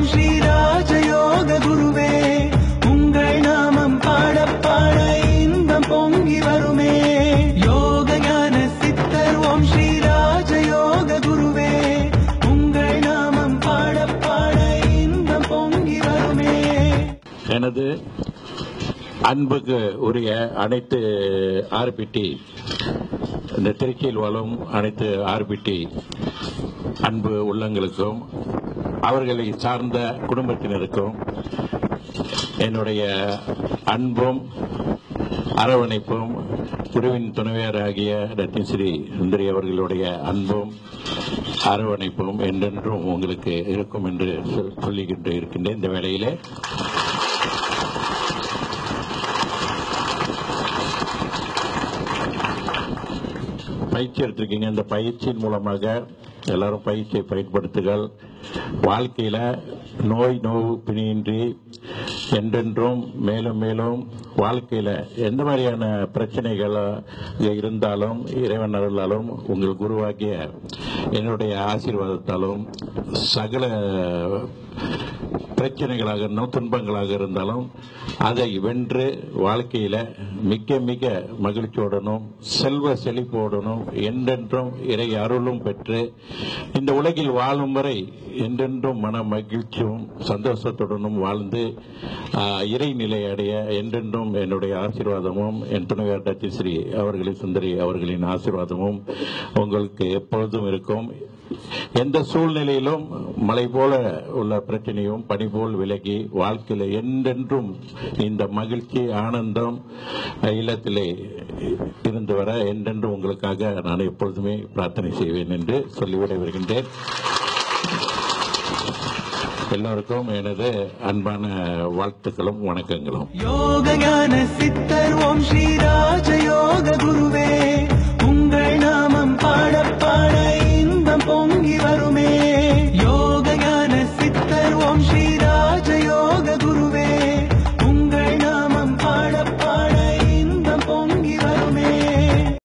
ஓம் ஸ்ரீ ராஜயோக குருவே உங்கள் நாமம் பாட பாட இன்பம் பொங்கி வருமே யோக ஞான சித்தர் ஓம் ஸ்ரீ ராஜயோக குருவே உங்கள் நாமம் பாட பாட இன்பம் பொங்கி வருமே எனது அன்புக்கு உரிய அனைத்து ஆர்பிடி இந்த திருச்சியில் வாழும் அனைத்து ஆர்பிடி அன்பு உள்ளங்களுக்கும் அவர்களை சார்ந்த குடும்பத்தினருக்கும் என்னுடைய அன்பும் அரவணைப்பும் குருவின் துணைவியராகிய ரத்னஸ்ரீ சுந்தரி அவர்களுடைய அன்பும் அரவணைப்பும் என்றென்றும் உங்களுக்கு இருக்கும் என்று சொல்- சொல்லிக்கிட்டு இருக்கின்றேன் இந்த வேளையிலே பயிற்சி எடுத்திருக்கீங்க இந்த பயிற்சியின் மூலமாக எல்லாரும் பயிற்சியை பயன்படுத்துகள் வாழ்க்கையில நோய் நோவு பிணியின்றி என்றென்றும் மேலும் மேலும் வாழ்க்கையில எந்த மாதிரியான பிரச்சனைகள் இருந்தாலும் இறைவன் அருளாலும் உங்கள் குருவாகிய என்னுடைய ஆசீர்வாதத்தாலும் சகல பிரச்சனைகளாக இருந்தாலும் துன்பங்களாக இருந்தாலும் அதை வென்று வாழ்க்கையில மிக மிக மகிழ்ச்சியுடனும் செல்வ செழிப்போடனும் என்றென்றும் இறை அருளும் பெற்று இந்த உலகில் வாழும் வரை என்றென்றும் மன மகிழ்ச்சியும் சந்தோஷத்துடனும் வாழ்ந்து ஆஹ், இறைநிலை அடைய என்றென்றும் என்னுடைய ஆசீர்வாதமும் என் துணைவர் டத்திஸ்ரீ அவர்களின் சுந்தரி அவர்களின் ஆசீர்வாதமும் உங்களுக்கு எப்பொழுதும் இருக்கும் எந்த சூழ்நிலையிலும் மலை போல உள்ள பிரச்சனையும் பனி போல் விலகி வாழ்க்கையில என்றென்றும் இந்த மகிழ்ச்சி ஆனந்தம் அஹ், இல்லத்திலே இருந்து வர என்றென்றும் உங்களுக்காக நான் எப்பொழுதுமே பிரார்த்தனை செய்வேன் என்று சொல்லிவிட வருகின்றேன் எல்லோருக்கும் எனது அன்பான வாழ்த்துக்களும் வணக்கங்களும் யோக ஞான சித்தர் ஓம் ஸ்ரீ ராஜயோக குருவே